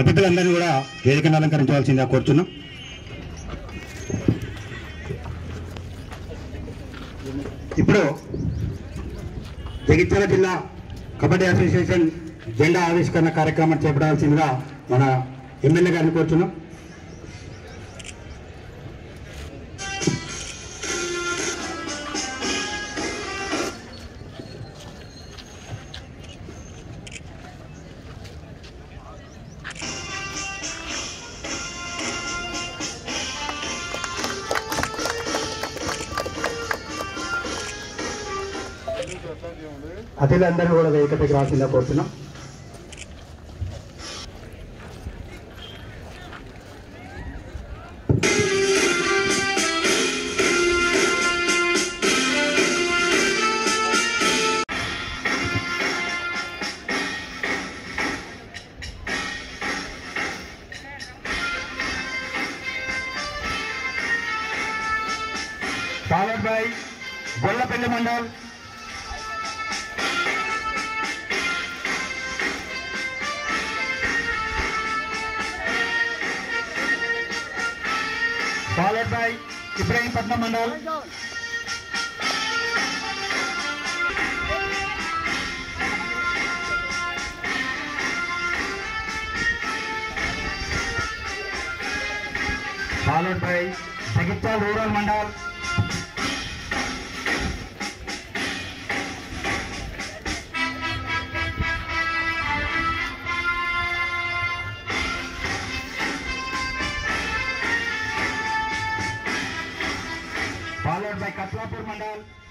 అతిథులందరినీ కూడా వేదికను అలంకరించవలసిందిగా కోరుతున్నాం ఇప్పుడు జగిత్యాల జిల్లా కబడ్డీ అసోసియేషన్ జెండా ఆవిష్కరణ కార్యక్రమం చేపట్టాల్సిందిగా మన ఎమ్మెల్యే గారిని కోరుతున్నాం అతిథులందరూ కూడా వేదికపైకి రాసిందా కోరుతున్నాం followed by Gollapalli mandal followed by Ibrahimpatnam mandal followed by Jagtial rural mandal followed by Katlapur Mandal.